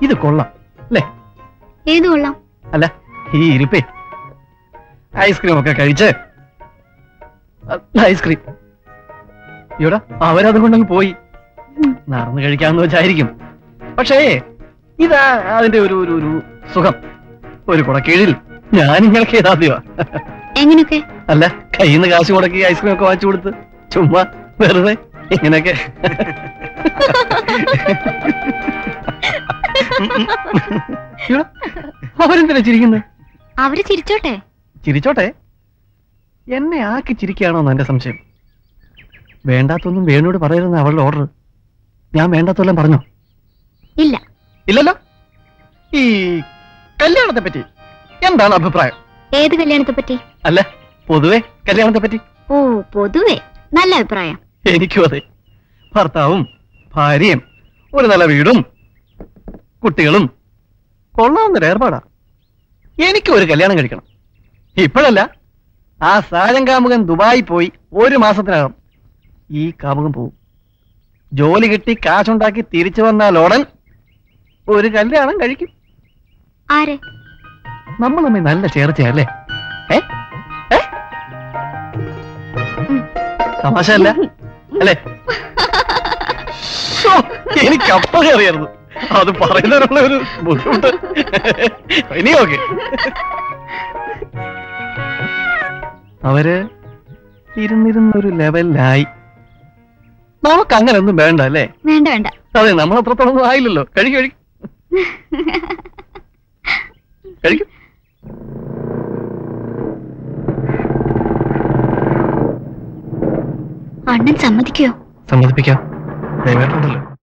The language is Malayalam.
ഇത് കൊള്ളാം അല്ലേ ഏത് കൊള്ളാം അല്ല ഈ ഇരിപ്പേ ഐസ്ക്രീം ഒക്കെ കഴിച്ച് ഐസ്ക്രീം ഇവിടെ അവരത് കൊണ്ടങ്ങ് പോയി ഉം. നടന്നു കഴിക്കാമെന്ന് വെച്ചായിരിക്കും പക്ഷേ ഇതാ അതിന്റെ ഒരു ഒരു ഒരു സുഖം ഒരു കുടക്കീഴിൽ ഞാൻ ഇങ്ങൾക്ക് ഏതാദ്യമാ എങ്ങനെയൊക്കെ അല്ല കയ്യിൽ നിന്ന് കാശ് മുടക്കി ഐസ്ക്രീം ഒക്കെ വാങ്ങിച്ചു കൊടുത്ത് ചുമ്മാ വെറുതെ ഇങ്ങനെയൊക്കെ ഇവിടെ അവരെന്തിനാ ചിരിക്കുന്നത് അവര് ചിരിച്ചോട്ടെ ചിരിച്ചോട്ടെ എന്നെ ആക്കി ചിരിക്കുകയാണോന്ന് എന്റെ സംശയം വേണ്ടാത്തൊന്നും വേണോട് പറയരുതെന്ന് അവളുടെ ഓർഡർ ഞാൻ വേണ്ടാത്തെല്ലാം പറഞ്ഞോ ഇല്ല ഇല്ലല്ലോ ഈ കല്യാണത്തെ പറ്റി എന്താണ് അഭിപ്രായം ഏത് കല്യാണത്തെ പറ്റി അല്ല പൊതുവെ കല്യാണത്തെ പറ്റി ഓ പൊതുവെ നല്ല അഭിപ്രായം എനിക്കും അതെ ഭർത്താവും ഭാര്യയും ഒരു നല്ല വീടും കുട്ടികളും കൊള്ളാവുന്നൊരു ഏർപ്പാടാ എനിക്കും ഒരു കല്യാണം കഴിക്കണം ഇപ്പോഴല്ല ആ സാരം കാമുകൻ ദുബായി പോയി ഒരു മാസത്തിനകം ഈ കാമുകൻ പോവും ജോലി കിട്ടി കാശുണ്ടാക്കി തിരിച്ചു വന്നാൽ ഉടൻ ഒരു കല്യാണം കഴിക്കും ആര് നമ്മൾ തമ്മിൽ നല്ല ചേർച്ചയല്ലേ ഏ ഏ തമാശ അല്ല അല്ലേ ശ്ശോ, എനിക്ക് അപ്പോഴേ അറിയായിരുന്നു അത് പറയുന്നതിനുള്ള ഒരു ബുദ്ധിമുട്ട് ഇനി ഓക്കെ അവര് ഇരുന്നിരുന്നൊരു ലെവലിലായി നമുക്ക് അങ്ങനെ ഒന്നും വേണ്ട അല്ലേ വേണ്ട വേണ്ട അതെ നമ്മൾ അത്രത്തോളം ഒന്നും ആയില്ലല്ലോ കഴിക്കും കഴിക്കും കഴിക്കും അണ്ണൻ സമ്മതിക്കോ സമ്മതിപ്പിക്കാം ദയവായിട്ടുണ്ടല്ലോ